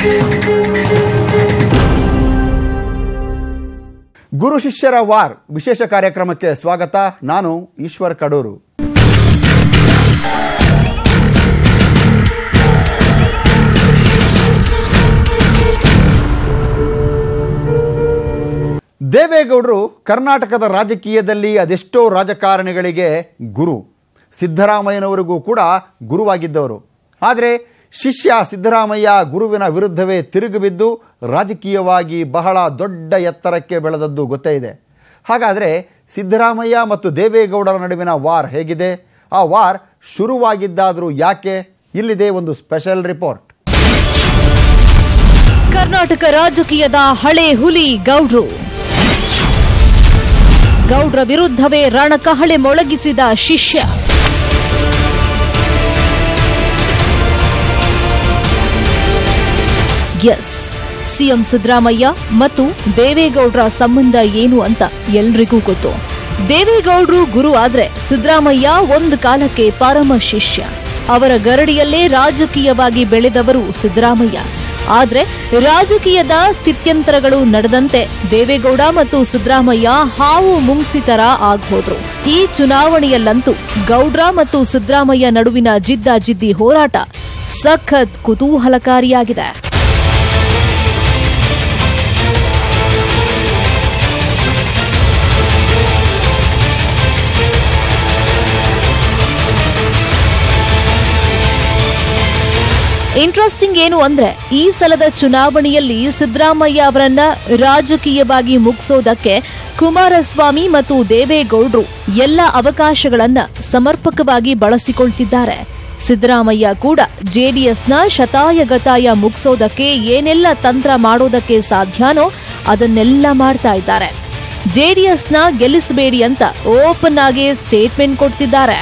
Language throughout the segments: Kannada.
ಗುರು ಶಿಷ್ಯರ ವಾರ್ ವಿಶೇಷ ಕಾರ್ಯಕ್ರಮಕ್ಕೆ ಸ್ವಾಗತ ನಾನು ಈಶ್ವರ್ ಕಡೂರು ದೇವೇಗೌಡರು ಕರ್ನಾಟಕದ ರಾಜಕೀಯದಲ್ಲಿ ಅದೆಷ್ಟೋ ರಾಜಕಾರಣಿಗಳಿಗೆ ಗುರು ಸಿದ್ದರಾಮಯ್ಯನವರಿಗೂ ಕೂಡ ಗುರುವಾಗಿದ್ದವರು ಆದರೆ ಶಿಷ್ಯ ಸಿದ್ದರಾಮಯ್ಯ ಗುರುವಿನ ವಿರುದ್ಧವೇ ತಿರುಗಿ ಬಿದ್ದು ರಾಜಕೀಯವಾಗಿ ಬಹಳ ದೊಡ್ಡ ಎತ್ತರಕ್ಕೆ ಬೆಳೆದದ್ದು ಗೊತ್ತೇ ಇದೆ ಹಾಗಾದರೆ ಸಿದ್ದರಾಮಯ್ಯ ಮತ್ತು ದೇವೇಗೌಡರ ನಡುವಿನ ವಾರ್ ಹೇಗಿದೆ ಆ ವಾರ್ ಶುರುವಾಗಿದ್ದಾದರೂ ಯಾಕೆ ಇಲ್ಲಿದೆ ಒಂದು ಸ್ಪೆಷಲ್ ರಿಪೋರ್ಟ್ ಕರ್ನಾಟಕ ರಾಜಕೀಯದ ಹಳೆ ಹುಲಿ ಗೌಡ್ರು ಗೌಡ್ರ ವಿರುದ್ಧವೇ ರಣಕಹಳೆ ಮೊಳಗಿಸಿದ ಶಿಷ್ಯ ಎಸ್ ಸಿಎಂ ಸಿದ್ದರಾಮಯ್ಯ ಮತ್ತು ದೇವೇಗೌಡರ ಸಂಬಂಧ ಏನು ಅಂತ ಎಲ್ರಿಗೂ ಗೊತ್ತು ದೇವೇಗೌಡರು ಗುರು ಆದ್ರೆ ಸಿದ್ದರಾಮಯ್ಯ ಒಂದು ಕಾಲಕ್ಕೆ ಪರಮ ಶಿಷ್ಯ ಅವರ ಗರಡಿಯಲ್ಲೇ ರಾಜಕೀಯವಾಗಿ ಬೆಳೆದವರು ಸಿದ್ದರಾಮಯ್ಯ ಆದ್ರೆ ರಾಜಕೀಯದ ಸ್ಥಿತ್ಯಂತರಗಳು ನಡೆದಂತೆ ದೇವೇಗೌಡ ಮತ್ತು ಸಿದ್ದರಾಮಯ್ಯ ಹಾವು ಮುಂಗ್ಸಿತರ ಆಗ್ಹೋದ್ರು ಈ ಚುನಾವಣೆಯಲ್ಲಂತೂ ಗೌಡ್ರ ಮತ್ತು ಸಿದ್ದರಾಮಯ್ಯ ನಡುವಿನ ಜಿದ್ದಾಜಿದ್ದಿ ಹೋರಾಟ ಸಖತ್ ಕುತೂಹಲಕಾರಿಯಾಗಿದೆ ಇಂಟ್ರೆಸ್ಟಿಂಗ್ ಏನು ಅಂದ್ರೆ ಈ ಸಲದ ಚುನಾವಣೆಯಲ್ಲಿ ಸಿದ್ದರಾಮಯ್ಯ ಅವರನ್ನ ರಾಜಕೀಯವಾಗಿ ಮುಗಿಸೋದಕ್ಕೆ ಕುಮಾರಸ್ವಾಮಿ ಮತ್ತು ದೇವೇಗೌಡರು ಎಲ್ಲ ಅವಕಾಶಗಳನ್ನ ಸಮರ್ಪಕವಾಗಿ ಬಳಸಿಕೊಳ್ತಿದ್ದಾರೆ ಸಿದ್ದರಾಮಯ್ಯ ಕೂಡ ಜೆಡಿಎಸ್ನ ಶತಾಯಗತಾಯ ಮುಗಿಸೋದಕ್ಕೆ ಏನೆಲ್ಲ ತಂತ್ರ ಮಾಡೋದಕ್ಕೆ ಸಾಧ್ಯನೋ ಅದನ್ನೆಲ್ಲ ಮಾಡ್ತಾ ಇದ್ದಾರೆ ಜೆಡಿಎಸ್ನ ಗೆಲ್ಲಿಸಬೇಡಿ ಅಂತ ಓಪನ್ ಆಗಿ ಸ್ಟೇಟ್ಮೆಂಟ್ ಕೊಡ್ತಿದ್ದಾರೆ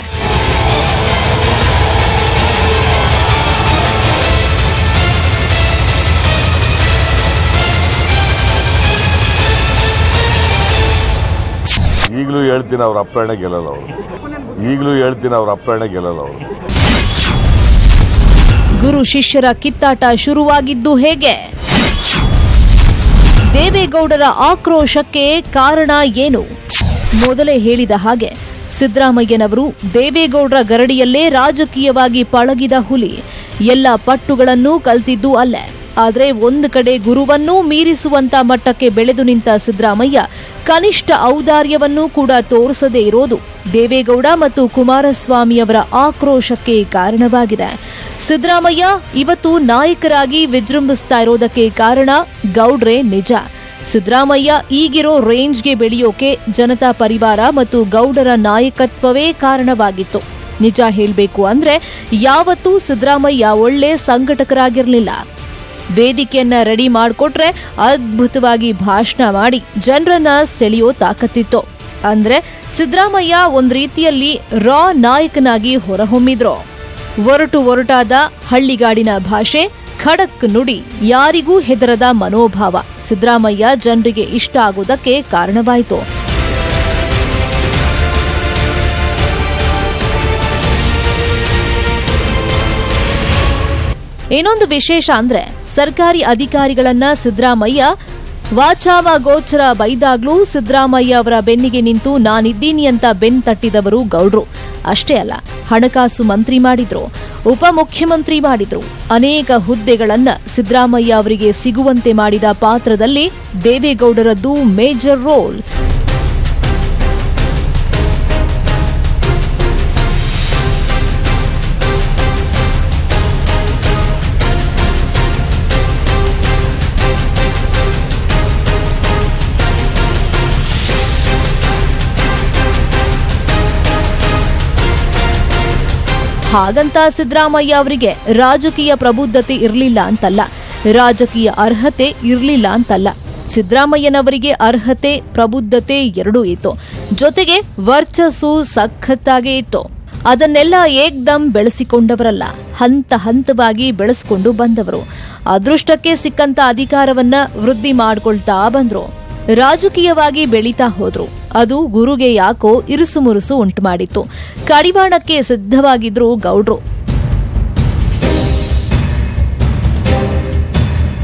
ಈಗಲೂ ಹೇಳ್ತೀನಿ ಅವ್ರ ಅಪ್ಪಣ್ಣ ಗೆಲ್ಲಲ್ಲ ಅವರು ಈಗಲೂ ಹೇಳ್ತೀನಿ ಅವ್ರ ಅಪ್ಪಣ್ಣ ಗೆಲ್ಲಲ್ಲ ಅವರು ಗುರು ಶಿಷ್ಯರ ಕಿತ್ತಾಟ ಶುರುವಾಗಿದ್ದು ಹೇಗೆ ದೇವೇಗೌಡರ ಆಕ್ರೋಶಕ್ಕೆ ಕಾರಣ ಏನು ಮೊದಲೇ ಹೇಳಿದ ಹಾಗೆ ಸಿದ್ದರಾಮಯ್ಯನವರು ದೇವೇಗೌಡರ ಗರಡಿಯಲ್ಲೇ ರಾಜಕೀಯವಾಗಿ ಪಳಗಿದ ಹುಲಿ ಎಲ್ಲ ಪಟ್ಟುಗಳನ್ನು ಕಲ್ತಿದ್ದು ಅಲ್ಲೇ ಆದ್ರೆ ಒಂದು ಕಡೆ ಗುರುವನ್ನೂ ಮೀರಿಸುವಂತ ಮಟ್ಟಕ್ಕೆ ಬೆಳೆದು ನಿಂತ ಸಿದ್ದರಾಮಯ್ಯ ಕನಿಷ್ಠ ಔದಾರ್ಯವನ್ನೂ ಕೂಡ ತೋರಿಸದೇ ಇರೋದು ದೇವೇಗೌಡ ಮತ್ತು ಕುಮಾರಸ್ವಾಮಿಯವರ ಆಕ್ರೋಶಕ್ಕೆ ಕಾರಣವಾಗಿದೆ ಸಿದ್ದರಾಮಯ್ಯ ಇವತ್ತು ನಾಯಕರಾಗಿ ವಿಜೃಂಭಿಸ್ತಾ ಇರೋದಕ್ಕೆ ಕಾರಣ ಗೌಡ್ರೆ ನಿಜ ಸಿದ್ದರಾಮಯ್ಯ ಈಗಿರೋ ರೇಂಜ್ಗೆ ಬೆಳೆಯೋಕೆ ಜನತಾ ಪರಿವಾರ ಮತ್ತು ಗೌಡರ ನಾಯಕತ್ವವೇ ಕಾರಣವಾಗಿತ್ತು ನಿಜ ಹೇಳಬೇಕು ಅಂದ್ರೆ ಯಾವತ್ತೂ ಸಿದ್ದರಾಮಯ್ಯ ಒಳ್ಳೆ ಸಂಘಟಕರಾಗಿರ್ಲಿಲ್ಲ ವೇದಿಕೆಯನ್ನ ರೆಡಿ ಮಾಡಿಕೊಟ್ರೆ ಅದ್ಭುತವಾಗಿ ಭಾಷಣ ಮಾಡಿ ಜನರನ್ನ ಸೆಳೆಯೋ ತಾಕತ್ತಿತ್ತು ಅಂದ್ರೆ ಸಿದ್ದರಾಮಯ್ಯ ಒಂದ್ ರೀತಿಯಲ್ಲಿ ರಾ ನಾಯಕನಾಗಿ ಹೊರಹೊಮ್ಮಿದ್ರು ಒರಟು ಒರಟಾದ ಹಳ್ಳಿಗಾಡಿನ ಭಾಷೆ ಖಡಕ್ ನುಡಿ ಯಾರಿಗೂ ಹೆದರದ ಮನೋಭಾವ ಸಿದ್ದರಾಮಯ್ಯ ಜನರಿಗೆ ಇಷ್ಟ ಆಗೋದಕ್ಕೆ ಕಾರಣವಾಯಿತು ಇನ್ನೊಂದು ವಿಶೇಷ ಅಂದ್ರೆ ಸರ್ಕಾರಿ ಅಧಿಕಾರಿಗಳನ್ನ ಸಿದ್ದರಾಮಯ್ಯ ವಾಚಾವ ಗೋಚರ ಬೈದಾಗ್ಲೂ ಸಿದ್ದರಾಮಯ್ಯ ಅವರ ಬೆನ್ನಿಗೆ ನಿಂತು ನಾನಿದ್ದೀನಿ ಅಂತ ಬೆನ್ ತಟ್ಟಿದವರು ಗೌಡ್ರು ಅಷ್ಟೇ ಅಲ್ಲ ಹಣಕಾಸು ಮಂತ್ರಿ ಮಾಡಿದ್ರು ಉಪಮುಖ್ಯಮಂತ್ರಿ ಮಾಡಿದ್ರು ಅನೇಕ ಹುದ್ದೆಗಳನ್ನ ಸಿದ್ದರಾಮಯ್ಯ ಅವರಿಗೆ ಸಿಗುವಂತೆ ಮಾಡಿದ ಪಾತ್ರದಲ್ಲಿ ದೇವೇಗೌಡರದ್ದು ಮೇಜರ್ ರೋಲ್ ಹಾಗಂತ ಸಿದ್ದರಾಮಯ್ಯ ಅವರಿಗೆ ರಾಜಕೀಯ ಪ್ರಬುದ್ಧತೆ ಇರಲಿಲ್ಲ ಅಂತಲ್ಲ ರಾಜಕೀಯ ಅರ್ಹತೆ ಇರಲಿಲ್ಲ ಅಂತಲ್ಲ ಸಿದ್ದರಾಮಯ್ಯನವರಿಗೆ ಅರ್ಹತೆ ಪ್ರಬುದ್ಧತೆ ಎರಡೂ ಇತ್ತು ಜೊತೆಗೆ ವರ್ಚಸ್ಸು ಸಖತ್ತಾಗೇ ಇತ್ತು ಅದನ್ನೆಲ್ಲ ಏಕ್ದಮ್ ಬೆಳೆಸಿಕೊಂಡವರಲ್ಲ ಹಂತ ಹಂತವಾಗಿ ಬೆಳೆಸ್ಕೊಂಡು ಬಂದವರು ಅದೃಷ್ಟಕ್ಕೆ ಸಿಕ್ಕಂತ ಅಧಿಕಾರವನ್ನ ವೃದ್ಧಿ ಮಾಡ್ಕೊಳ್ತಾ ಬಂದ್ರು ರಾಜಕೀಯವಾಗಿ ಬೆಳೀತಾ ಹೋದ್ರು ಅದು ಗುರುಗೆ ಯಾಕೋ ಇರುಸುಮುರುಸು ಉಂಟು ಮಾಡಿತ್ತು ಕಡಿವಾಣಕ್ಕೆ ಸಿದ್ಧವಾಗಿದ್ರು ಗೌಡ್ರು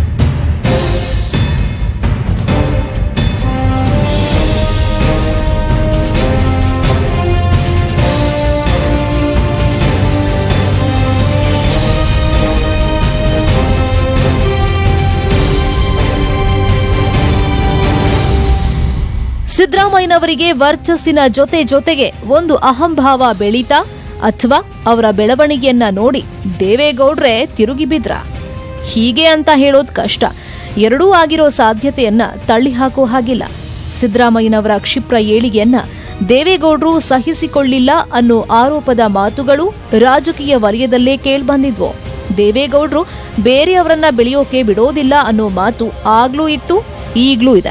ಸಿದ್ದರಾಮಯ್ಯನವರಿಗೆ ವರ್ಚಸ್ಸಿನ ಜೊತೆ ಜೊತೆಗೆ ಒಂದು ಅಹಂಭಾವ ಬೆಳೀತಾ ಅಥವಾ ಅವರ ಬೆಳವಣಿಗೆಯನ್ನ ನೋಡಿ ದೇವೇಗೌಡ್ರೆ ತಿರುಗಿ ಬಿದ್ರ ಹೀಗೆ ಅಂತ ಹೇಳೋದ್ ಕಷ್ಟ ಎರಡೂ ಆಗಿರೋ ಸಾಧ್ಯತೆಯನ್ನ ತಳ್ಳಿಹಾಕೋ ಹಾಗಿಲ್ಲ ಸಿದ್ದರಾಮಯ್ಯನವರ ಕ್ಷಿಪ್ರ ಏಳಿಗೆಯನ್ನ ದೇವೇಗೌಡ್ರು ಸಹಿಸಿಕೊಳ್ಳಿಲ್ಲ ಅನ್ನೋ ಆರೋಪದ ಮಾತುಗಳು ರಾಜಕೀಯ ವಲಯದಲ್ಲೇ ಕೇಳ್ಬಂದಿದ್ವು ದೇವೇಗೌಡ್ರು ಬೇರೆಯವರನ್ನ ಬೆಳೆಯೋಕೆ ಬಿಡೋದಿಲ್ಲ ಅನ್ನೋ ಮಾತು ಆಗ್ಲೂ ಇತ್ತು ಈಗ್ಲೂ ಇದೆ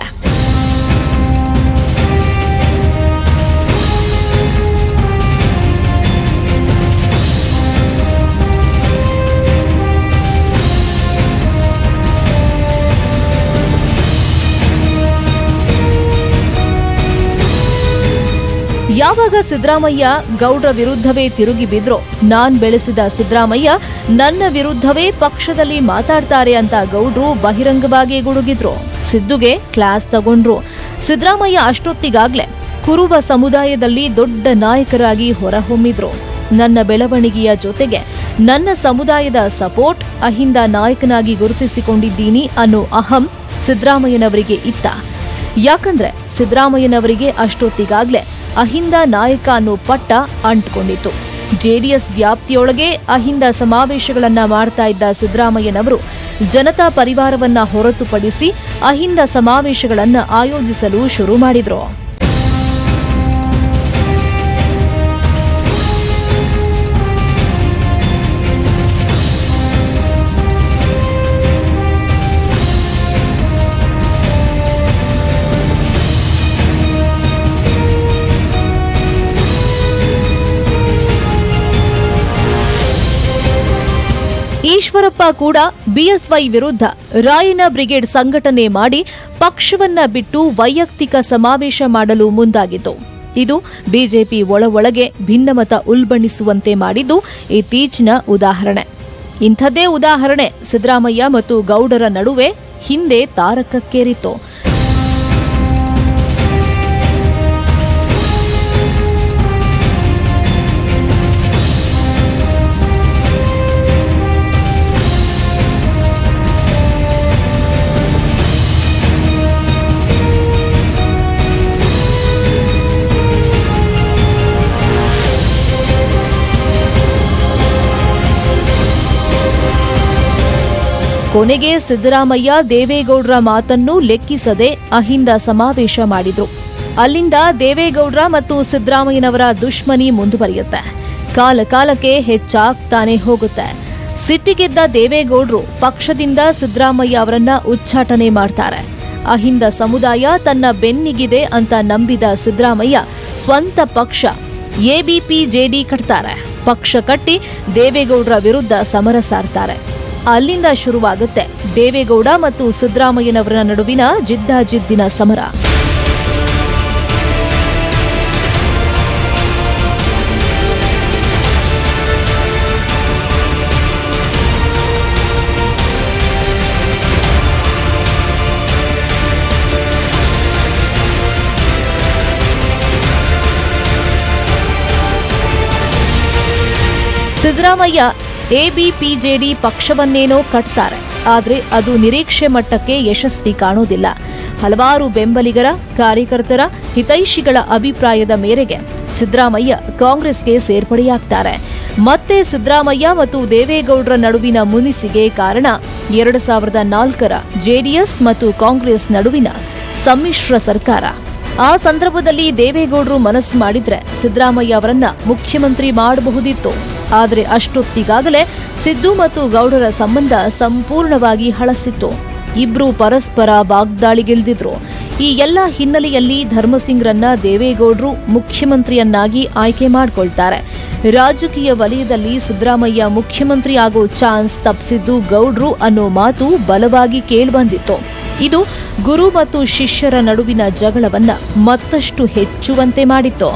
ಯಾವಾಗ ಸಿದ್ದರಾಮಯ್ಯ ಗೌಡ್ರ ವಿರುದ್ಧವೇ ತಿರುಗಿ ಬಿದ್ರೋ ನಾನ್ ಬೆಳೆಸಿದ ಸಿದ್ದರಾಮಯ್ಯ ನನ್ನ ವಿರುದ್ಧವೇ ಪಕ್ಷದಲ್ಲಿ ಮಾತಾಡ್ತಾರೆ ಅಂತ ಗೌಡ್ರು ಬಹಿರಂಗವಾಗಿ ಗುಡುಗಿದ್ರು ಸಿದ್ದುಗೆ ಕ್ಲಾಸ್ ತಗೊಂಡ್ರು ಸಿದ್ದರಾಮಯ್ಯ ಅಷ್ಟೊತ್ತಿಗಾಗ್ಲೇ ಕುರುಬ ಸಮುದಾಯದಲ್ಲಿ ದೊಡ್ಡ ನಾಯಕರಾಗಿ ಹೊರಹೊಮ್ಮಿದ್ರು ನನ್ನ ಬೆಳವಣಿಗೆಯ ಜೊತೆಗೆ ನನ್ನ ಸಮುದಾಯದ ಸಪೋರ್ಟ್ ಅಹಿಂದ ನಾಯಕನಾಗಿ ಗುರುತಿಸಿಕೊಂಡಿದ್ದೀನಿ ಅನ್ನೋ ಅಹಂ ಸಿದ್ದರಾಮಯ್ಯನವರಿಗೆ ಇತ್ತ ಯಾಕಂದ್ರೆ ಸಿದ್ದರಾಮಯ್ಯನವರಿಗೆ ಅಷ್ಟೊತ್ತಿಗಾಗ್ಲೇ ಅಹಿಂದ ನಾಯಕ ಅನ್ನೋ ಪಟ್ಟ ಅಂಟ್ಕೊಂಡಿತ್ತು ಜೆಡಿಎಸ್ ವ್ಯಾಪ್ತಿಯೊಳಗೆ ಅಹಿಂದ ಸಮಾವೇಶಗಳನ್ನ ಮಾಡ್ತಾ ಇದ್ದ ಸಿದ್ದರಾಮಯ್ಯನವರು ಜನತಾ ಪರಿವಾರವನ್ನ ಹೊರತುಪಡಿಸಿ ಅಹಿಂದ ಸಮಾವೇಶಗಳನ್ನ ಆಯೋಜಿಸಲು ಶುರು ಮಾಡಿದ್ರು ಈಶ್ವರಪ್ಪ ಕೂಡ ಬಿಎಸ್ವೈ ವಿರುದ್ಧ ರಾಯನ ಬ್ರಿಗೇಡ್ ಸಂಘಟನೆ ಮಾಡಿ ಪಕ್ಷವನ್ನ ಬಿಟ್ಟು ವೈಯಕ್ತಿಕ ಸಮಾವೇಶ ಮಾಡಲು ಮುಂದಾಗಿತ್ತು ಇದು ಬಿಜೆಪಿ ಒಳಒಳಗೆ ಭಿನ್ನಮತ ಉಲ್ಬಣಿಸುವಂತೆ ಮಾಡಿದ್ದು ಇತ್ತೀಚಿನ ಉದಾಹರಣೆ ಇಂಥದ್ದೇ ಉದಾಹರಣೆ ಸಿದ್ದರಾಮಯ್ಯ ಮತ್ತು ಗೌಡರ ನಡುವೆ ಹಿಂದೆ ತಾರಕಕ್ಕೇರಿತ್ತು ಕೊನೆಗೆ ಸಿದ್ದರಾಮಯ್ಯ ದೇವೇಗೌಡರ ಮಾತನ್ನು ಲೆಕ್ಕಿಸದೆ ಅಹಿಂದ ಸಮಾವೇಶ ಮಾಡಿದ್ರು ಅಲ್ಲಿಂದ ದೇವೇಗೌಡ್ರ ಮತ್ತು ಸಿದ್ದರಾಮಯ್ಯನವರ ದುಶ್ಮನಿ ಮುಂದುವರಿಯುತ್ತೆ ಕಾಲ ಕಾಲಕ್ಕೆ ಹೆಚ್ಚಾಗ್ತಾನೆ ಹೋಗುತ್ತೆ ಸಿಟ್ಟಿಗೆದ್ದ ದೇವೇಗೌಡ್ರು ಪಕ್ಷದಿಂದ ಸಿದ್ದರಾಮಯ್ಯ ಅವರನ್ನ ಉಚ್ಚಾಟನೆ ಮಾಡ್ತಾರೆ ಅಹಿಂದ ಸಮುದಾಯ ತನ್ನ ಬೆನ್ನಿಗಿದೆ ಅಂತ ನಂಬಿದ ಸಿದ್ದರಾಮಯ್ಯ ಸ್ವಂತ ಪಕ್ಷ ಎಬಿಪಿ ಜೆಡಿ ಕಟ್ತಾರೆ ಪಕ್ಷ ಕಟ್ಟಿ ದೇವೇಗೌಡರ ವಿರುದ್ಧ ಸಮರ ಸಾರ್ತಾರೆ ಅಲ್ಲಿಂದ ಶುರುವಾಗುತ್ತೆ ದೇವೇಗೌಡ ಮತ್ತು ಸಿದ್ದರಾಮಯ್ಯನವರ ನಡುವಿನ ಜಿದ್ದಾಜಿದ್ದಿನ ಸಮರ ಸಿದ್ದರಾಮಯ್ಯ ಎಬಿಪಿಜೆಡಿ ಪಕ್ಷವನ್ನೇನೋ ಕಟ್ತಾರೆ ಆದ್ರೆ ಅದು ನಿರೀಕ್ಷೆ ಮಟ್ಟಕ್ಕೆ ಯಶಸ್ವಿ ಕಾಣೋದಿಲ್ಲ ಹಲವಾರು ಬೆಂಬಲಿಗರ ಕಾರ್ಯಕರ್ತರ ಹಿತೈಷಿಗಳ ಅಭಿಪ್ರಾಯದ ಮೇರೆಗೆ ಸಿದ್ದರಾಮಯ್ಯ ಕಾಂಗ್ರೆಸ್ಗೆ ಸೇರ್ಪಡೆಯಾಗ್ತಾರೆ ಮತ್ತೆ ಸಿದ್ದರಾಮಯ್ಯ ಮತ್ತು ದೇವೇಗೌಡರ ನಡುವಿನ ಮುನಿಸಿಗೆ ಕಾರಣ ಎರಡು ಸಾವಿರದ ನಾಲ್ಕರ ಜೆಡಿಎಸ್ ಮತ್ತು ಕಾಂಗ್ರೆಸ್ ನಡುವಿನ ಸಮ್ಮಿಶ್ರ ಸರ್ಕಾರ ಆ ಸಂದರ್ಭದಲ್ಲಿ ದೇವೇಗೌಡರು ಮನಸ್ಸು ಮಾಡಿದ್ರೆ ಸಿದ್ದರಾಮಯ್ಯ ಅವರನ್ನ ಮುಖ್ಯಮಂತ್ರಿ ಮಾಡಬಹುದಿತ್ತು ಆದರೆ ಅಷ್ಟೊತ್ತಿಗಾಗಲೇ ಸಿದ್ದು ಮತ್ತು ಗೌಡರ ಸಂಬಂಧ ಸಂಪೂರ್ಣವಾಗಿ ಹಳಸಿತ್ತು ಇಬ್ರು ಪರಸ್ಪರ ವಾಗ್ದಾಳಿಗಿಳಿದಿದ್ರು ಈ ಎಲ್ಲ ಹಿನ್ನೆಲೆಯಲ್ಲಿ ಧರ್ಮಸಿಂಗ್ರನ್ನ ದೇವೇಗೌಡರು ಮುಖ್ಯಮಂತ್ರಿಯನ್ನಾಗಿ ಆಯ್ಕೆ ಮಾಡ್ಕೊಳ್ತಾರೆ ರಾಜಕೀಯ ವಲಯದಲ್ಲಿ ಸಿದ್ದರಾಮಯ್ಯ ಮುಖ್ಯಮಂತ್ರಿ ಆಗೋ ಚಾನ್ಸ್ ತಪ್ಪಿಸಿದ್ದು ಗೌಡ್ರು ಅನ್ನೋ ಮಾತು ಬಲವಾಗಿ ಕೇಳ್ಬಂದಿತ್ತು ಇದು ಗುರು ಮತ್ತು ಶಿಷ್ಯರ ನಡುವಿನ ಜಗಳವನ್ನ ಮತ್ತಷ್ಟು ಹೆಚ್ಚುವಂತೆ ಮಾಡಿತ್ತು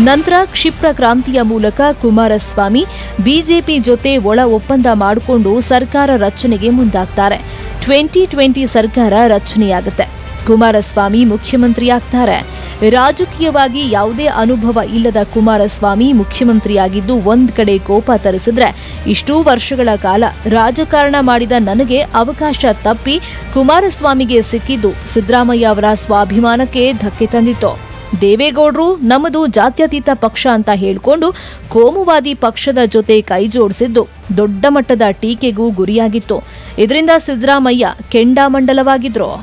ನಂತರ ಕ್ಷಿಪ್ರ ಕ್ರಾಂತಿಯ ಮೂಲಕ ಕುಮಾರಸ್ವಾಮಿ ಬಿಜೆಪಿ ಜೊತೆ ಒಳ ಒಪ್ಪಂದ ಮಾಡಿಕೊಂಡು ಸರ್ಕಾರ ರಚನೆಗೆ ಮುಂದಾಗ್ತಾರೆ ಟ್ವೆಂಟಿ ಟ್ವೆಂಟಿ ಸರ್ಕಾರ ರಚನೆಯಾಗುತ್ತೆ ಕುಮಾರಸ್ವಾಮಿ ಮುಖ್ಯಮಂತ್ರಿಯಾಗ್ತಾರೆ ರಾಜಕೀಯವಾಗಿ ಯಾವುದೇ ಅನುಭವ ಇಲ್ಲದ ಕುಮಾರಸ್ವಾಮಿ ಮುಖ್ಯಮಂತ್ರಿಯಾಗಿದ್ದು ಒಂದ್ ಕಡೆ ಕೋಪ ತರಿಸಿದ್ರೆ ಇಷ್ಟೂ ವರ್ಷಗಳ ಕಾಲ ರಾಜಕಾರಣ ಮಾಡಿದ ನನಗೆ ಅವಕಾಶ ತಪ್ಪಿ ಕುಮಾರಸ್ವಾಮಿಗೆ ಸಿಕ್ಕಿದ್ದು ಸಿದ್ದರಾಮಯ್ಯ ಅವರ ಸ್ವಾಭಿಮಾನಕ್ಕೆ ಧಕ್ಕೆ ತಂದಿತ್ತು ದೇವೇಗೌಡರು ನಮ್ಮದು ಜಾತ್ಯತೀತ ಪಕ್ಷ ಅಂತ ಹೇಳ್ಕೊಂಡು ಕೋಮುವಾದಿ ಪಕ್ಷದ ಜೊತೆ ಕೈಜೋಡಿಸಿದ್ದು ದೊಡ್ಡ ಮಟ್ಟದ ಟೀಕೆಗೂ ಗುರಿಯಾಗಿತ್ತು ಇದರಿಂದ ಸಿದ್ದರಾಮಯ್ಯ ಕೆಂಡಾಮಂಡಲವಾಗಿದ್ರು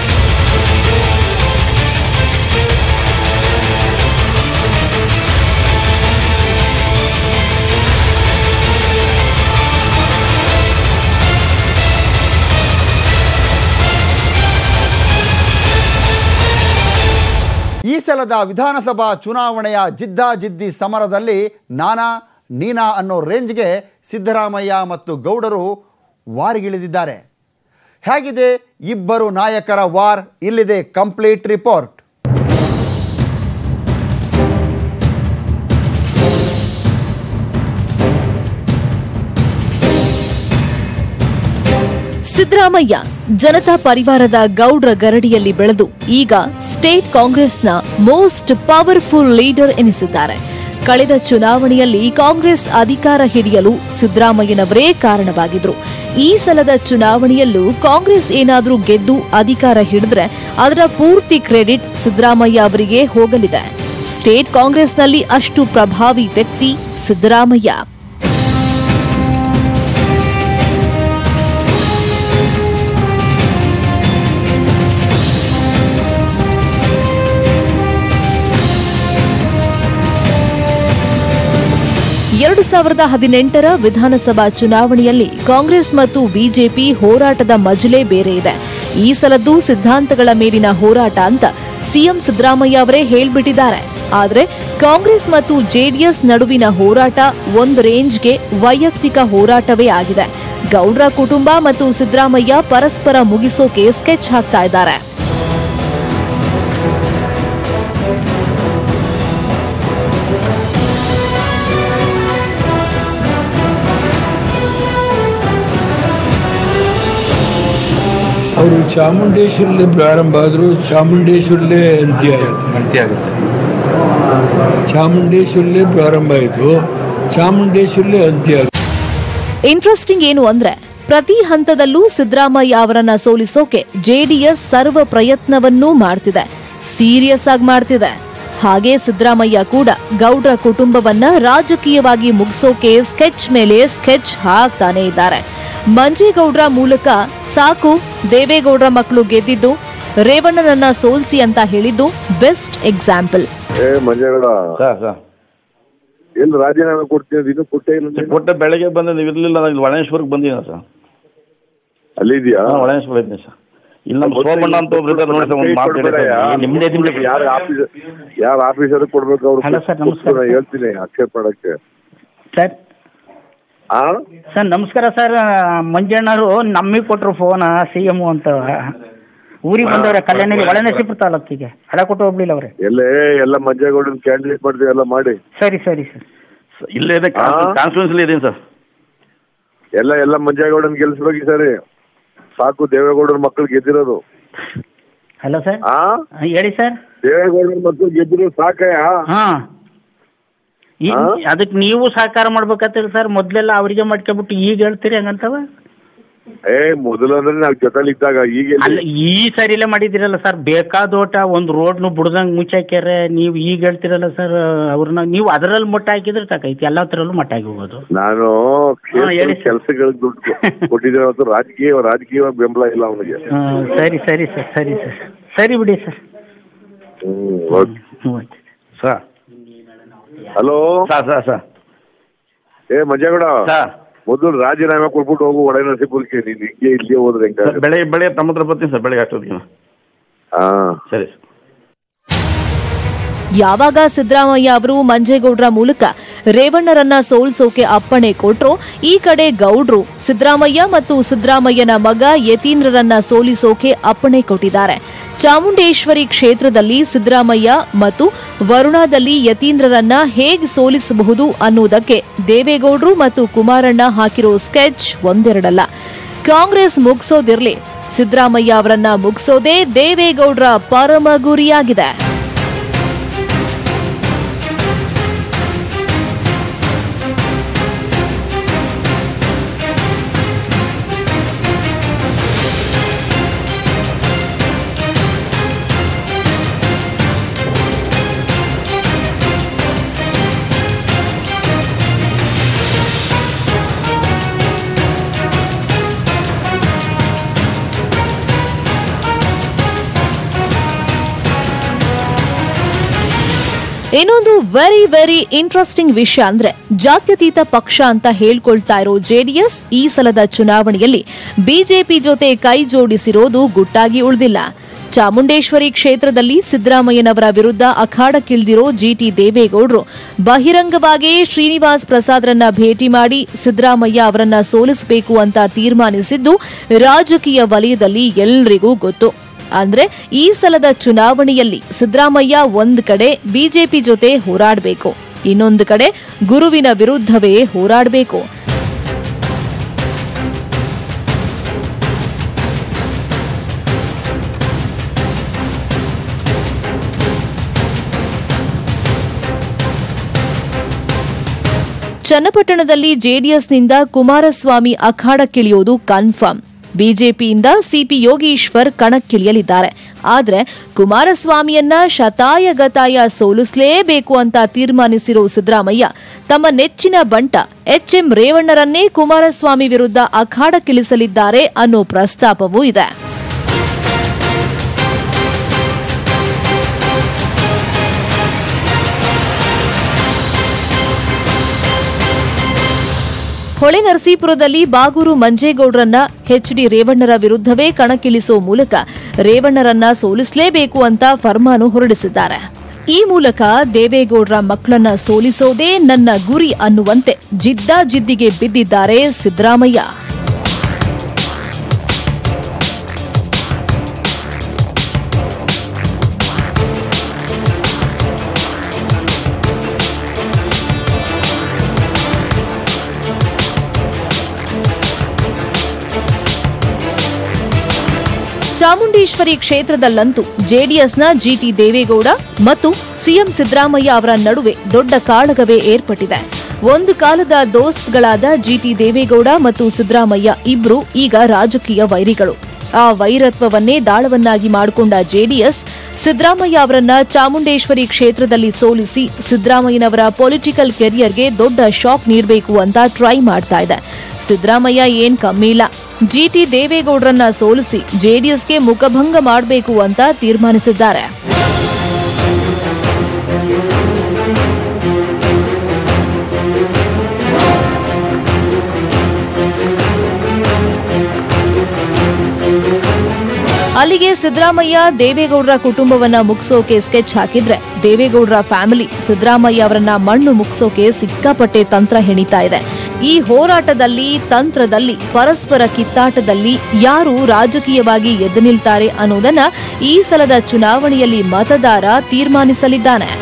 ಈ ಸಲದ ವಿಧಾನಸಭಾ ಚುನಾವಣೆಯ ಜಿದ್ದಾಜಿದ್ದಿ ಸಮರದಲ್ಲಿ ನಾನಾ ನೀನಾ ಅನ್ನೋ ರೇಂಜ್ಗೆ ಸಿದ್ದರಾಮಯ್ಯ ಮತ್ತು ಗೌಡರು ವಾರಿಗಿಳಿದಿದ್ದಾರೆ ಹೇಗಿದೆ ಇಬ್ಬರು ನಾಯಕರ ವಾರ್ ಇಲ್ಲಿದೆ ಕಂಪ್ಲೀಟ್ ರಿಪೋರ್ಟ್ ಸಿದ್ದರಾಮಯ್ಯ ಜನತಾ ಪರಿವಾರದ ಗೌಡ್ರ ಗರಡಿಯಲ್ಲಿ ಬೆಳೆದು ಈಗ ಸ್ಟೇಟ್ ಕಾಂಗ್ರೆಸ್ನ ಮೋಸ್ಟ್ ಪವರ್ಫುಲ್ ಲೀಡರ್ ಎನಿಸಿದ್ದಾರೆ ಕಳೆದ ಚುನಾವಣೆಯಲ್ಲಿ ಕಾಂಗ್ರೆಸ್ ಅಧಿಕಾರ ಹಿಡಿಯಲು ಸಿದ್ದರಾಮಯ್ಯನವರೇ ಕಾರಣವಾಗಿದ್ರು ಈ ಸಲದ ಚುನಾವಣೆಯಲ್ಲೂ ಕಾಂಗ್ರೆಸ್ ಏನಾದರೂ ಗೆದ್ದು ಅಧಿಕಾರ ಹಿಡಿದ್ರೆ ಅದರ ಪೂರ್ತಿ ಕ್ರೆಡಿಟ್ ಸಿದ್ದರಾಮಯ್ಯ ಅವರಿಗೆ ಹೋಗಲಿದೆ ಸ್ಟೇಟ್ ಕಾಂಗ್ರೆಸ್ನಲ್ಲಿ ಅಷ್ಟು ಪ್ರಭಾವಿ ವ್ಯಕ್ತಿ ಸಿದ್ದರಾಮಯ್ಯ ಎರಡು ಸಾವಿರದ ಹದಿನೆಂಟರ ವಿಧಾನಸಭಾ ಚುನಾವಣೆಯಲ್ಲಿ ಕಾಂಗ್ರೆಸ್ ಮತ್ತು ಬಿಜೆಪಿ ಹೋರಾಟದ ಮಜಲೇ ಬೇರೆ ಇದೆ ಈ ಸಲದ್ದು ಸಿದ್ಧಾಂತಗಳ ಮೇಲಿನ ಹೋರಾಟ ಅಂತ ಸಿಎಂ ಸಿದ್ದರಾಮಯ್ಯ ಅವರೇ ಹೇಳ್ಬಿಟ್ಟಿದ್ದಾರೆ ಆದ್ರೆ ಕಾಂಗ್ರೆಸ್ ಮತ್ತು ಜೆಡಿಎಸ್ ನಡುವಿನ ಹೋರಾಟ ಒಂದು ರೇಂಜ್ಗೆ ವೈಯಕ್ತಿಕ ಹೋರಾಟವೇ ಆಗಿದೆ ಗೌಡ್ರ ಕುಟುಂಬ ಮತ್ತು ಸಿದ್ದರಾಮಯ್ಯ ಪರಸ್ಪರ ಮುಗಿಸೋಕೆ ಸ್ಕೆಚ್ ಹಾಕ್ತಾ ಇದ್ದಾರೆ ಅವರು ಚಾಮುಂಡೇಶ್ವರಲ್ಲೇ ಪ್ರಾರಂಭ ಆದರು ಚಾಮುಂಡೇಶ್ವರಲ್ಲೇ ಅಂತ್ಯ ಆಯಿತು ಅಂತ್ಯ ಆಗುತ್ತೆ ಚಾಮುಂಡೇಶ್ವರಲ್ಲೇ ಪ್ರಾರಂಭ ಆಯಿತು ಚಾಮುಂಡೇಶ್ವರಲ್ಲೇ ಅಂತ್ಯ ಆಗುತ್ತೆ ಇಂಟ್ರೆಸ್ಟಿಂಗ್ ಏನು ಅಂದ್ರೆ ಪ್ರತಿ ಹಂತದಲ್ಲೂ ಸಿದ್ದರಾಮಯ್ಯ ಅವರನ್ನ ಸೋಲಿಸೋಕೆ ಜೆಡಿಎಸ್ ಸರ್ವ ಪ್ರಯತ್ನವನ್ನೂ ಮಾಡ್ತಿದೆ ಸೀರಿಯಸ್ ಆಗಿ ಮಾಡ್ತಿದೆ ಹಾಗೆ ಸಿದ್ದರಾಮಯ್ಯ ಕೂಡ ಗೌಡ್ರ ಕುಟುಂಬವನ್ನ ರಾಜಕೀಯವಾಗಿ ಮುಗಿಸೋಕೆ ಸ್ಕೆಚ್ ಮೇಲೆ ಸ್ಕೆಚ್ ಹಾಕ್ತಾನೆ ಇದ್ದಾರೆ ಮಂಜೇಗೌಡ್ರ ಮೂಲಕ ಸಾಕು ದೇವೇಗೌಡ್ರ ಮಕ್ಕಳು ಗೆದ್ದಿದ್ದು ರೇವಣ್ಣನನ್ನ ಸೋಲ್ಸಿ ಅಂತ ಹೇಳಿದ್ದು ಬೆಸ್ಟ್ ಎಕ್ಸಾಂಪಲ್ ಏ ಮಂಜೇಗೌಡ ಸರ್ ಸರ್ ಎಲ್ಲಿ ರಾಜೀನಾಮೆ ಕೊಡ್ತೀನಿ ಇನ್ನೂ ಕೊಟ್ಟೇ ಇಲ್ಲ ನೀನು? ಕೊಟ್ಟೆ ಬೆಳಗ್ಗೆ ಬಂದೆ ನೀವು ಇರಲಿಲ್ಲ ನಾನು ಇಲ್ಲಿ ಒಳೇಶ್ವರಕ್ಕೆ ಬಂದಿದ್ದೀನಿ ಸರ್ ಅಲ್ಲಿದ್ಯಾ ಹಾಂ ಒಳೇಶ್ವರ ಇದ್ದೀನಿ ಸರ್ ಇಲ್ಲಿ ನಮ್ಮ ಸೋಮಣ್ಣ ಅಂತ ಒಬ್ರು ಇದ್ದಾರೆ ನೋಡಿ ಸರ್ ಒಂದು ಮಾತು ಹೇಳಿ ಸರ್. ನಿಮ್ಮದೇ ನಿಮ್ಮದೇ ಯಾರು ಆಫೀಸ್ ಯಾರ ಆಫೀಸರ್ ಕೊಡ್ಬೇಕು ಅವ್ರು ಹಲೋ ಸರ್, ನಮಸ್ಕಾರ. ನಾನು ಹೇಳ್ತೀನಿ ಆಕ್ಷೇಪ ಮಾಡಕ್ಕೆ ಸರ್ ಆ ಸರ್ ನಮಸ್ಕಾರ ಸರ್ ಮಂಜಣ್ಣವರು ನಮಗೆ ಕೊಟ್ಟರು ಫೋನ ಸಿ ಎಮ್ ಅಂತ ಊರಿಗೆ ಬಂದವ್ರೆ ಕಲ್ಯಾಣಿಲಿ ಒಳನರಸೀಪುರ ತಾಲೂಕಿಗೆ ಹಡ ಕೊಟ್ಟು ಹೋಗ್ಲಿಲ್ಲ ಅವ್ರೆ ಎಲ್ಲೇ ಎಲ್ಲ ಮಂಜೇಗೌಡನ ಕ್ಯಾಂಡಿಡೇಟ್ ಮಾಡ್ತೀವಿ ಎಲ್ಲ ಮಾಡಿ ಸರಿ ಸರಿ ಸರ್ ಇಲ್ಲೇ ಇದೆ ಆ? ಕಾನ್ಸ್ಟಿಟ್ಯೂನ್ಸಿಲಿ ಇದ್ದೀನಿ ಸರ್ ಎಲ್ಲ ಎಲ್ಲ ಮಂಜೇಗೌಡನ್ ಗೆಲ್ಸ್ಬೇಕು ಈ ಸರಿ ಸಾಕು ದೇವೇಗೌಡರ ಮಕ್ಕಳು ಗೆದ್ದಿರೋದು ಹಲೋ ಸರ್ ಆ ಹೇಳಿ ಸರ್ ದೇವೇಗೌಡರ ಮಕ್ಕಳು ಗೆದ್ದಿರೋದು ಸಾಕಯ್ಯ ಹಾಂ ಈ ಆ? ಅದಕ್ಕೆ ನೀವು ಸಹಕಾರ ಮಾಡ್ಬೇಕಂತೀರಿ ಸರ್ ಮೊದಲೆಲ್ಲ ಅವರಿಗೆ ಮಾಡ್ಕೊಬಿಟ್ಟು ಈಗ ಹೇಳ್ತೀರಿ ಹಂಗಂತವ ಏ ಮೊದಲು ಅಂದ್ರೆ ನಾವ್ ಜೊತೆಲಿ ಇದ್ದಾಗ ಈಗ ಎಲ್ಲಿ? ಅಲ್ಲ ಈ ಸರಿಲೇ ಮಾಡಿದಿರಲ್ಲ ಸರ್ ಬೇಕಾದೋಟ ಒಂದು ರೋಡ್ನು ಬಿಡ್ದಂಗೆ ಮುಚ್ಚಾಕ್ಯಾರೆ ನೀವು ಈಗ ಹೇಳ್ತಿರಲ್ಲ ಸರ್ ಅವ್ರನ್ನ ನೀವು ಅದರಲ್ಲಿ ಮೊಟ್ಟ ಹಾಕಿದ್ರೆ ಸಾಕೈತಿ ಎಲ್ಲ ಥರಲ್ಲೂ ಮೊಟ್ಟ ಹಾಕಿ ಹೋಗೋದು ನಾನು ಹೇಳಿ ಸರ್. ಕೆಲಸಗಳಿಗೆ ದುಡ್ಡು ಕೊಟ್ಟಿದ್ದೇನೆ ಹೊರತು ರಾಜಕೀಯ ರಾಜಕೀಯ ಬೆಂಬಲ ಇಲ್ಲ ಅವನಿಗೆ ಹಾಂ ಸರಿ ಸರಿ ಸರ್ ಸರಿ ಸರ್ ಸರಿ ಬಿಡಿ ಸರ್ ಹ್ಮ್ ಓಕೆ ಹ್ಞೂ ಆಯ್ತು sir hello sir sir sir ಏ ಮಂಜೇಗೌಡ ಸರ್ ಮೊದಲು ರಾಜೀನಾಮೆ ಕೊಟ್ಬಿಟ್ಟು ಹೋಗು ಒಡೆ ನರಸೀಪುರಕ್ಕೆ ನೀನು ಹಿಂಗೆ ಇಲ್ಲೇ ಹೋದ್ರೆ ಸರ್ ಹೆಂಗ ಬೆಳಗ್ಗೆ ಬೆಳಗ್ಗೆ ತಮ್ಮ ಹತ್ರ ಬರ್ತೀನಿ ಸರ್ ಬೆಳಗ್ಗೆ ಅಷ್ಟೊತ್ತಿಗೆ ಹಾ ಸರಿ ಸರ್ ಯಾವಾಗ ಸಿದ್ದರಾಮಯ್ಯ ಅವರು ಮಂಜೇಗೌಡರ ಮೂಲಕ ರೇವಣ್ಣರನ್ನ ಸೋಲ್ಸೋಕೆ ಅಪ್ಪಣೆ ಕೊಟ್ರೋ ಈ ಕಡೆ ಗೌಡ್ರು ಸಿದ್ದರಾಮಯ್ಯ ಮತ್ತು ಸಿದ್ದರಾಮಯ್ಯನ ಮಗ ಯತೀಂದ್ರರನ್ನ ಸೋಲಿಸೋಕೆ ಅಪ್ಪಣೆ ಕೊಟ್ಟಿದ್ದಾರೆ ಚಾಮುಂಡೇಶ್ವರಿ ಕ್ಷೇತ್ರದಲ್ಲಿ ಸಿದ್ದರಾಮಯ್ಯ ಮತ್ತು ವರುಣಾದಲ್ಲಿ ಯತೀಂದ್ರರನ್ನ ಹೇಗೆ ಸೋಲಿಸಬಹುದು ಅನ್ನುವುದಕ್ಕೆ ದೇವೇಗೌಡರು ಮತ್ತು ಕುಮಾರಣ್ಣ ಹಾಕಿರೋ ಸ್ಕೆಚ್ ಒಂದೆರಡಲ್ಲ ಕಾಂಗ್ರೆಸ್ ಮುಗಿಸೋದಿರ್ಲಿ ಸಿದ್ದರಾಮಯ್ಯ ಅವರನ್ನ ಮುಗಿಸೋದೇ ದೇವೇಗೌಡರ ಪರಮ ಗುರಿಯಾಗಿದೆ ಇನ್ನೊಂದು ವೆರಿ ವೆರಿ ಇಂಟ್ರೆಸ್ಟಿಂಗ್ ವಿಷಯ ಅಂದ್ರೆ ಜಾತ್ಯತೀತ ಪಕ್ಷ ಅಂತ ಹೇಳ್ಕೊಳ್ತಾ ಇರೋ ಜೆಡಿಎಸ್ ಈ ಸಲದ ಚುನಾವಣೆಯಲ್ಲಿ ಬಿಜೆಪಿ ಜೊತೆ ಕೈ ಜೋಡಿಸಿರೋದು ಗುಟ್ಟಾಗಿ ಉಳಿದಿಲ್ಲ ಚಾಮುಂಡೇಶ್ವರಿ ಕ್ಷೇತ್ರದಲ್ಲಿ ಸಿದ್ದರಾಮಯ್ಯನವರ ವಿರುದ್ಧ ಅಖಾಡಕ್ಕಿಳಿದಿರೋ ಜಿಟಿ ದೇವೇಗೌಡರು ಬಹಿರಂಗವಾಗಿ ಶ್ರೀನಿವಾಸ್ ಪ್ರಸಾದ್ರನ್ನ ಭೇಟಿ ಮಾಡಿ ಸಿದ್ದರಾಮಯ್ಯ ಅವರನ್ನ ಸೋಲಿಸಬೇಕು ಅಂತ ತೀರ್ಮಾನಿಸಿದ್ದು ರಾಜಕೀಯ ವಲಯದಲ್ಲಿ ಎಲ್ರಿಗೂ ಗೊತ್ತು ಅಂದ್ರೆ ಈ ಸಲದ ಚುನಾವಣೆಯಲ್ಲಿ ಸಿದ್ದರಾಮಯ್ಯ ಒಂದ್ ಕಡೆ ಬಿಜೆಪಿ ಜೊತೆ ಹೋರಾಡಬೇಕು ಇನ್ನೊಂದು ಕಡೆ ಗುರುವಿನ ವಿರುದ್ಧವೇ ಹೋರಾಡಬೇಕು ಚನ್ನಪಟ್ಟಣದಲ್ಲಿ ಜೆಡಿಎಸ್ನಿಂದ ಕುಮಾರಸ್ವಾಮಿ ಅಖಾಡಕ್ಕಿಳಿಯೋದು ಕನ್ಫರ್ಮ್ ಬಿಜೆಪಿಯಿಂದ ಸಿಪಿ ಯೋಗೀಶ್ವರ್ ಕಣಕ್ಕಿಳಿಯಲಿದ್ದಾರೆ ಆದ್ರೆ ಕುಮಾರಸ್ವಾಮಿಯನ್ನ ಶತಾಯಗತಾಯ ಸೋಲಿಸಲೇಬೇಕು ಅಂತ ತೀರ್ಮಾನಿಸಿರೋ ಸಿದ್ದರಾಮಯ್ಯ ತಮ್ಮ ನೆಚ್ಚಿನ ಬಂಟ ಎಚ್ಎಂ ರೇವಣ್ಣರನ್ನೇ ಕುಮಾರಸ್ವಾಮಿ ವಿರುದ್ಧ ಅಖಾಡಕ್ಕಿಳಿಸಲಿದ್ದಾರೆ ಅನ್ನೋ ಪ್ರಸ್ತಾಪವೂ ಇದೆ ಹೊಳೆ ನರಸೀಪುರದಲ್ಲಿ ಬಾಗೂರು ಮಂಜೇಗೌಡರನ್ನ ಎಚ್ಡಿ ರೇವಣ್ಣರ ವಿರುದ್ಧವೇ ಕಣಕ್ಕಿಳಿಸೋ ಮೂಲಕ ರೇವಣ್ಣರನ್ನ ಸೋಲಿಸಲೇಬೇಕು ಅಂತ ಫರ್ಮಾನು ಹೊರಡಿಸಿದ್ದಾರೆ ಈ ಮೂಲಕ ದೇವೇಗೌಡರ ಮಕ್ಕಳನ್ನ ಸೋಲಿಸೋದೇ ನನ್ನ ಗುರಿ ಅನ್ನುವಂತೆ ಜಿದ್ದಾಜಿದ್ದಿಗೆ ಬಿದ್ದಿದ್ದಾರೆ ಸಿದ್ದರಾಮಯ್ಯ ಚಾಮುಂಡೇಶ್ವರಿ ಕ್ಷೇತ್ರದಲ್ಲಂತೂ ಜೆಡಿಎಸ್ನ ಜಿಟಿ ದೇವೇಗೌಡ ಮತ್ತು ಸಿಎಂ ಸಿದ್ದರಾಮಯ್ಯ ಅವರ ನಡುವೆ ದೊಡ್ಡ ಕಾಳಗವೇ ಏರ್ಪಟ್ಟಿದೆ ಒಂದು ಕಾಲದ ದೋಸ್ತ್ಗಳಾದ ಜಿಟಿ ದೇವೇಗೌಡ ಮತ್ತು ಸಿದ್ದರಾಮಯ್ಯ ಇಬ್ರು ಈಗ ರಾಜಕೀಯ ವೈರಿಗಳು ಆ ವೈರತ್ವವನ್ನೇ ದಾಳವನ್ನಾಗಿ ಮಾಡಿಕೊಂಡ ಜೆಡಿಎಸ್ ಸಿದ್ದರಾಮಯ್ಯ ಅವರನ್ನ ಚಾಮುಂಡೇಶ್ವರಿ ಕ್ಷೇತ್ರದಲ್ಲಿ ಸೋಲಿಸಿ ಸಿದ್ದರಾಮಯ್ಯನವರ ಪೊಲಿಟಿಕಲ್ ಕೆರಿಯರ್ಗೆ ದೊಡ್ಡ ಶಾಕ್ ನೀಡಬೇಕು ಅಂತ ಟ್ರೈ ಮಾಡ್ತಾ ಇದೆ ಸಿದ್ದರಾಮಯ್ಯ ಏನ್ ಕಮ್ಮಿ ಇಲ್ಲ ಜಿಟಿ ದೇವೇಗೌಡರನ್ನ ಸೋಲಿಸಿ ಜೆಡಿಎಸ್ಗೆ ಮುಖಭಂಗ ಮಾಡಬೇಕು ಅಂತ ತೀರ್ಮಾನಿಸಿದ್ದಾರೆ ಅಲ್ಲಿಗೆ ಸಿದ್ದರಾಮಯ್ಯ ದೇವೇಗೌಡರ ಕುಟುಂಬವನ್ನ ಮುಗಿಸೋಕೆ ಸ್ಕೆಚ್ ಹಾಕಿದ್ರೆ ದೇವೇಗೌಡರ ಫ್ಯಾಮಿಲಿ ಸಿದ್ದರಾಮಯ್ಯ ಅವರನ್ನ ಮಣ್ಣು ಮುಗಿಸೋಕೆ ಸಿಕ್ಕಾಪಟ್ಟೆ ತಂತ್ರ ಹೆಣಿತಾ ಇದೆ ಈ ಹೋರಾಟದಲ್ಲಿ ತಂತ್ರದಲ್ಲಿ ಪರಸ್ಪರ ಕಿತ್ತಾಟದಲ್ಲಿ ಯಾರು ರಾಜಕೀಯವಾಗಿ ಎದ್ದು ನಿಲ್ತಾರೆ ಅನ್ನೋದನ್ನ ಈ ಸಲದ ಚುನಾವಣೆಯಲ್ಲಿ ಮತದಾರ ತೀರ್ಮಾನಿಸಲಿದ್ದಾನೆ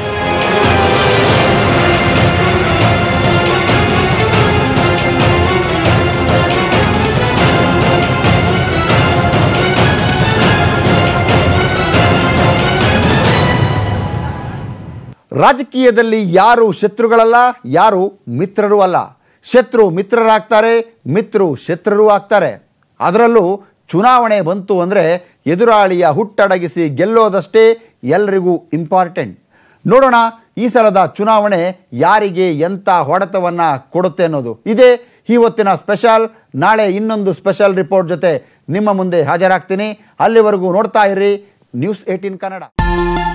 ರಾಜಕೀಯದಲ್ಲಿ ಯಾರು ಶತ್ರುಗಳಲ್ಲ ಯಾರು ಮಿತ್ರರು ಅಲ್ಲ ಶತ್ರು ಮಿತ್ರರಾಗ್ತಾರೆ ಮಿತ್ರರು ಶತ್ರುರು ಆಗ್ತಾರೆ ಅದರಲ್ಲೂ ಚುನಾವಣೆ ಬಂತು ಅಂದರೆ ಎದುರಾಳಿಯ ಹುಟ್ಟಡಗಿಸಿ ಗೆಲ್ಲೋದಷ್ಟೇ ಎಲ್ರಿಗೂ ಇಂಪಾರ್ಟೆಂಟ್ ನೋಡೋಣ ಈ ಸಲದ ಚುನಾವಣೆ ಯಾರಿಗೆ ಎಂಥ ಹೊಡೆತವನ್ನು ಕೊಡುತ್ತೆ ಅನ್ನೋದು ಇದೇ ಇವತ್ತಿನ ಸ್ಪೆಷಲ್ ನಾಳೆ ಇನ್ನೊಂದು ಸ್ಪೆಷಲ್ ರಿಪೋರ್ಟ್ ಜೊತೆ ನಿಮ್ಮ ಮುಂದೆ ಹಾಜರಾಗ್ತೀನಿ ಅಲ್ಲಿವರೆಗೂ ನೋಡ್ತಾ ಇರ್ರಿ ನ್ಯೂಸ್ ಏಟೀನ್ ಕನ್ನಡ